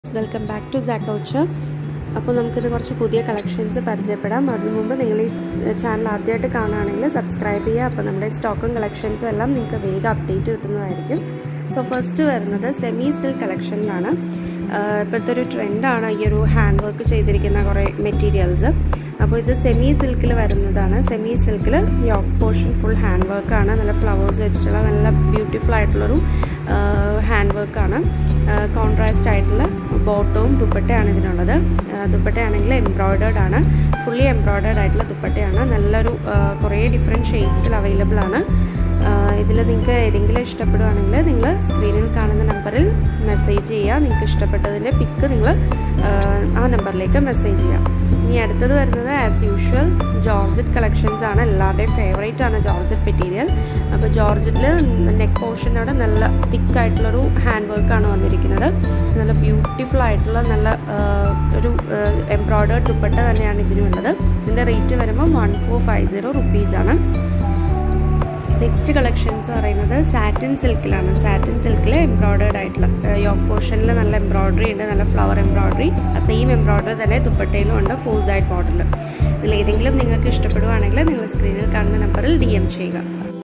welcome back to സാക്കൗച്ച് അപ്പോൾ നമുക്കിത് കുറച്ച് പുതിയ കളക്ഷൻസ് പരിചയപ്പെടാം അതിനു മുമ്പ് നിങ്ങൾ ഈ ചാനൽ ആദ്യമായിട്ട് കാണുകയാണെങ്കിൽ സബ്സ്ക്രൈബ് ചെയ്യുക അപ്പോൾ നമ്മുടെ സ്റ്റോക്കും കളക്ഷൻസും എല്ലാം നിങ്ങൾക്ക് വേഗം അപ്ഡേറ്റ് കിട്ടുന്നതായിരിക്കും സോ ഫസ്റ്റ് വരുന്നത് സെമി സിൽക്ക് കളക്ഷനിലാണ് ഇപ്പോഴത്തെ ഒരു ട്രെൻഡാണ് ഈ ഒരു ഹാൻഡ് വർക്ക് ചെയ്തിരിക്കുന്ന കുറേ മെറ്റീരിയൽസ് അപ്പോൾ ഇത് സെമി സിൽക്കിൽ വരുന്നതാണ് സെമി സിൽക്കിൽ യോക്ക് പോർഷൻ ഫുൾ ഹാൻഡ് വർക്കാണ് നല്ല ഫ്ലവേഴ്സ് വെച്ചിട്ടുള്ള നല്ല ബ്യൂട്ടിഫുൾ ആയിട്ടുള്ളൊരു ഹാൻഡ് വർക്കാണ് കോൺട്രാസ്റ്റ് ആയിട്ടുള്ള ബോട്ടവും ദുപ്പട്ടയാണ് ഇതിനുള്ളത് ദുപ്പട്ടയാണെങ്കിൽ എംബ്രോയ്ഡേർഡ് ആണ് ഫുള്ളി എംബ്രോയ്ഡേർഡ് ആയിട്ടുള്ള ദുപ്പട്ടയാണ് നല്ലൊരു കുറേ ഡിഫറെൻറ്റ് ഷെയ്ഡ്സിൽ അവൈലബിൾ ആണ് ഇതിൽ നിങ്ങൾക്ക് ഏതെങ്കിലും ഇഷ്ടപ്പെടുകയാണെങ്കിൽ നിങ്ങൾ സ്ക്രീനിൽ കാണുന്ന നമ്പറിൽ മെസ്സേജ് ചെയ്യുക നിങ്ങൾക്ക് ഇഷ്ടപ്പെട്ടതിൻ്റെ പിക്ക് നിങ്ങൾ ആ നമ്പറിലേക്ക് മെസ്സേജ് ചെയ്യുക ഇനി അടുത്തത് വരുന്നത് ആസ് യൂഷ്വൽ ജോർജറ്റ് കളക്ഷൻസ് ആണ് എല്ലാവരുടെയും ഫേവറേറ്റ് ആണ് ജോർജറ്റ് മെറ്റീരിയൽ അപ്പോൾ ജോർജറ്റിൽ നെക്ക് പോർഷനോടെ നല്ല തിക്കായിട്ടുള്ളൊരു ഹാൻഡ് വർക്കാണ് വന്നിരിക്കുന്നത് നല്ല ബ്യൂട്ടിഫുൾ ആയിട്ടുള്ള നല്ല ഒരു എംബ്രോയ്ഡേർഡ് ദുപ്പട്ട തന്നെയാണ് ഇതിനുള്ളത് ഇതിൻ്റെ റേറ്റ് വരുമ്പോൾ വൺ ഫോർ ഫൈവ് സീറോ റുപ്പീസാണ് നെക്സ്റ്റ് കളക്ഷൻസ് പറയുന്നത് സാറ്റിൻ സിൽക്കിലാണ് സാറ്റിൻ സിൽക്കിൽ എംബ്രോയ്ഡേർഡ് ആയിട്ടുള്ള യോക്ക് പോർഷനിൽ നല്ല എംബ്രോയ്ഡറി ഉണ്ട് നല്ല ഫ്ലവർ എംബ്രോയ്ഡറി സെയിം എംബ്രോയ്ഡറി തന്നെ ദുപ്പട്ടയിലും ഉണ്ട് ഫുൾ സൈഡ് ബോർഡറിൽ ഇതിൽ ഏതെങ്കിലും നിങ്ങൾക്ക് ഇഷ്ടപ്പെടുവാണെങ്കിൽ നിങ്ങൾ സ്ക്രീനിൽ കാണുന്ന നമ്പറിൽ ഡി എം ചെയ്യുക